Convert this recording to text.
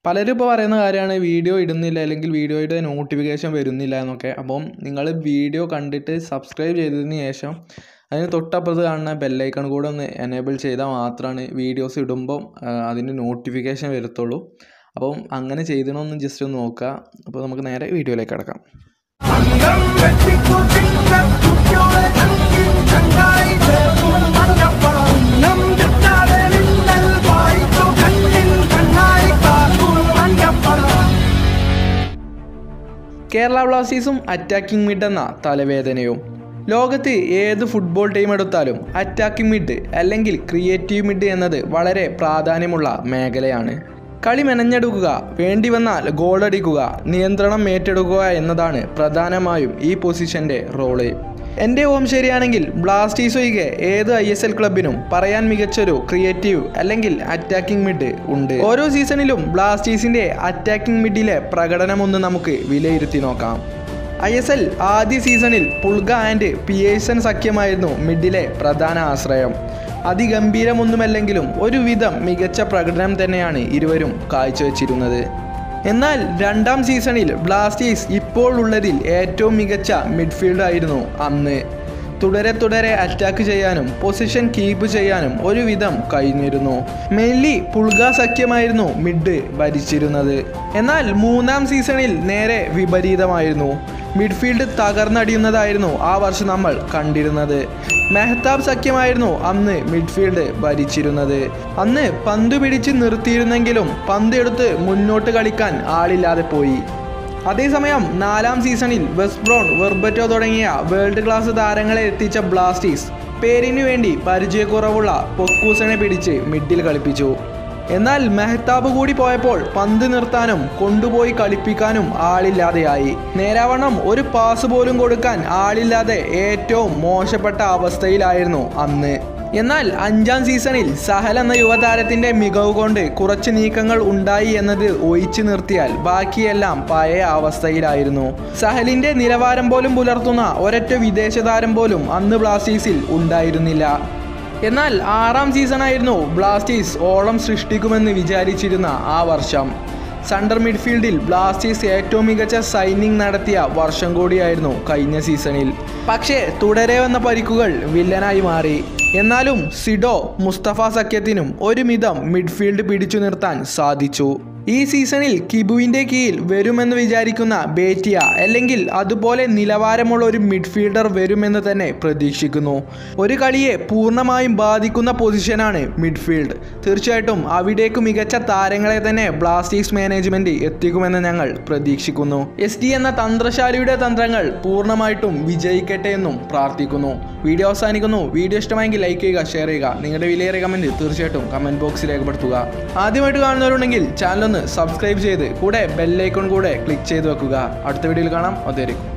പലരും ഇപ്പോൾ പറയുന്ന കാര്യമാണ് വീഡിയോ ഇടുന്നില്ല അല്ലെങ്കിൽ വീഡിയോയുടെ നോട്ടിഫിക്കേഷൻ വരുന്നില്ല എന്നൊക്കെ അപ്പം നിങ്ങൾ വീഡിയോ കണ്ടിട്ട് സബ്സ്ക്രൈബ് ചെയ്തതിന് ശേഷം അതിന് തൊട്ടപ്പുറത്ത് കാണുന്ന ബെല്ലൈക്കൺ കൂടെ ഒന്ന് എനേബിൾ ചെയ്താൽ മാത്രമാണ് വീഡിയോസ് ഇടുമ്പം ആ, അതിന് നോട്ടിഫിക്കേഷൻ വരത്തുള്ളൂ അപ്പം അങ്ങനെ ചെയ്തണമെന്ന് ജസ്റ്റ് ഒന്ന് നോക്കുക അപ്പോൾ നമുക്ക് നേരെ വീഡിയോയിലേക്ക് കിടക്കാം അംഗം വെട്ടിക്കുട്ടിക്കുന്ന കുട്ടിയോളെ തങ്കിൻ ചങ്ങായി ചേർക്കും മഞ്ഞപ്പടം നം കിട്ടാതെ മിന്നൽ വായിച്ചു കണ്ണിൽ കണ്ണായി കാക്കും മഞ്ഞപ്പടം കേരള ബ്ലാസ്റ്റേഴ്സും അറ്റാക്കിംഗ് മിഡ് എന്ന തലവേദനയും ലോകത്ത് ഏത് ഫുട്ബോൾ ടീം എടുത്താലും അറ്റാക്കിംഗ് മിഡ് അല്ലെങ്കിൽ ക്രിയേറ്റീവ് മിഡ് എന്നത് വളരെ പ്രാധാന്യമുള്ള മേഖലയാണ് കളി മെനഞ്ഞെടുക്കുക വേണ്ടി വന്നാൽ ഗോളടിക്കുക നിയന്ത്രണം ഏറ്റെടുക്കുക എന്നതാണ് പ്രധാനമായും ഈ പൊസിഷൻ്റെ റോള് എൻ്റെ ഓം ശരിയാണെങ്കിൽ ബ്ലാസ്റ്റേഴ്സ് ഒഴികെ ഏത് ഐ എസ് എൽ ക്ലബിനും പറയാൻ മികച്ചൊരു ക്രിയേറ്റീവ് അല്ലെങ്കിൽ അറ്റാക്കിംഗ് മിഡ് ഉണ്ട് ഓരോ സീസണിലും ബ്ലാസ്റ്റേഴ്സിൻ്റെ അറ്റാക്കിംഗ് മിഡിലെ പ്രകടനമൊന്ന് നമുക്ക് വിലയിരുത്തി നോക്കാം ഐ എസ് എൽ ആദ്യ സീസണിൽ പുൾഗ ആൻഡ് പിയേഴ്സൺ സഖ്യമായിരുന്നു മിഡിലെ പ്രധാന ആശ്രയം അതിഗംഭീരമൊന്നുമല്ലെങ്കിലും ഒരുവിധം മികച്ച പ്രകടനം തന്നെയാണ് ഇരുവരും കാഴ്ചവെച്ചിരുന്നത് എന്നാൽ രണ്ടാം സീസണിൽ ബ്ലാസ്റ്റേഴ്സ് ഇപ്പോൾ ഉള്ളതിൽ ഏറ്റവും മികച്ച മിഡ്ഫീൽഡ് ആയിരുന്നു അന്ന് തുടരെ തുടരെ അറ്റാക്ക് ചെയ്യാനും പൊസിഷൻ കീപ്പ് ചെയ്യാനും ഒരുവിധം കഴിഞ്ഞിരുന്നു മെയിൻലി പുൾഗ സഖ്യമായിരുന്നു മിഡ് ഭരിച്ചിരുന്നത് എന്നാൽ മൂന്നാം സീസണിൽ നേരെ വിപരീതമായിരുന്നു മിഡ്ഫീൽഡ് തകർന്നടിയുന്നതായിരുന്നു ആ വർഷം നമ്മൾ കണ്ടിരുന്നത് മെഹ്താബ് സഖ്യമായിരുന്നു അന്ന് മിഡ്ഫീൽഡ് ഭരിച്ചിരുന്നത് അന്ന് പന്ത് പിടിച്ച് നിർത്തിയിരുന്നെങ്കിലും പന്ത് എടുത്ത് മുന്നോട്ട് കളിക്കാൻ ആളില്ലാതെ പോയി അതേസമയം നാലാം സീസണിൽ വെസ്റ്റ് ബ്രോൺ വെർബറ്റോ തുടങ്ങിയ വേൾഡ് ക്ലാസ് താരങ്ങളെ എത്തിച്ച ബ്ലാസ്റ്റേഴ്സ് പേരിനു വേണ്ടി പരിചയക്കുറവുള്ള പൊക്കൂസനെ പിടിച്ച് മിഡിൽ കളിപ്പിച്ചു എന്നാൽ മെഹ്താബ് കൂടി പോയപ്പോൾ പന്ത് നിർത്താനും കൊണ്ടുപോയി കളിപ്പിക്കാനും ആളില്ലാതെയായി നേരാവണ്ണം ഒരു പാസ് പോലും കൊടുക്കാൻ ആളില്ലാതെ ഏറ്റവും മോശപ്പെട്ട അവസ്ഥയിലായിരുന്നു അന്ന് എന്നാൽ അഞ്ചാം സീസണിൽ സഹൽ എന്ന യുവതാരത്തിന്റെ മികവ് കൊണ്ട് കുറച്ച് നീക്കങ്ങൾ ഉണ്ടായി എന്നത് ഒഴിച്ചു നിർത്തിയാൽ ബാക്കിയെല്ലാം പഴയ അവസ്ഥയിലായിരുന്നു സഹലിന്റെ നിലവാരം പോലും പുലർത്തുന്ന ഒരൊറ്റ വിദേശ താരം പോലും അന്ന് ബ്ലാസ്റ്റേഴ്സിൽ ഉണ്ടായിരുന്നില്ല എന്നാൽ ആറാം സീസണായിരുന്നു ബ്ലാസ്റ്റേഴ്സ് ഓളം സൃഷ്ടിക്കുമെന്ന് വിചാരിച്ചിരുന്ന ആ വർഷം സെൻട്രൽ മിഡ്ഫീൽഡിൽ ബ്ലാസ്റ്റേഴ്സ് ഏറ്റവും മികച്ച സൈനിങ് നടത്തിയ വർഷം കൂടിയായിരുന്നു കഴിഞ്ഞ സീസണിൽ പക്ഷേ തുടരെ വന്ന പരിക്കുകൾ വില്ലനായി മാറി എന്നാലും സിഡോ മുസ്തഫ സഖ്യത്തിനും ഒരുമിതം മിഡ്ഫീൽഡ് പിടിച്ചു നിർത്താൻ സാധിച്ചു ഈ സീസണിൽ കിബുവിൻ്റെ കീഴിൽ വരുമെന്ന് വിചാരിക്കുന്ന ബേറ്റിയ അല്ലെങ്കിൽ അതുപോലെ നിലവാരമുള്ള ഒരു മിഡ്ഫീൽഡർ വരുമെന്ന് തന്നെ പ്രതീക്ഷിക്കുന്നു ഒരു കളിയെ പൂർണ്ണമായും ബാധിക്കുന്ന പൊസിഷനാണ് മിഡ്ഫീൽഡ് തീർച്ചയായിട്ടും അവിടേക്ക് മികച്ച താരങ്ങളെ തന്നെ ബ്ലാസ്റ്റേഴ്സ് മാനേജ്മെന്റ് എത്തിക്കുമെന്ന് ഞങ്ങൾ പ്രതീക്ഷിക്കുന്നു എസ് ഡി എന്ന തന്ത്രശാലിയുടെ തന്ത്രങ്ങൾ പൂർണ്ണമായിട്ടും വിജയിക്കട്ടെ എന്നും പ്രാർത്ഥിക്കുന്നു വീഡിയോ അവസാനിക്കുന്നു വീഡിയോ ഇഷ്ടമായെങ്കിൽ ലൈക്ക് ചെയ്യുക ഷെയർ ചെയ്യുക നിങ്ങളുടെ വിലയേറിയ കമൻറ്റ് തീർച്ചയായിട്ടും കമൻറ്റ് ബോക്സിൽ രേഖപ്പെടുത്തുക ആദ്യമായിട്ട് കാണുന്നവരുണ്ടെങ്കിൽ ചാനൽ ഒന്ന് സബ്സ്ക്രൈബ് ചെയ്ത് കൂടെ ബെല്ലൈക്കൺ കൂടെ ക്ലിക്ക് ചെയ്ത് വെക്കുക അടുത്ത വീഡിയോയിൽ കാണാം അതായിരിക്കും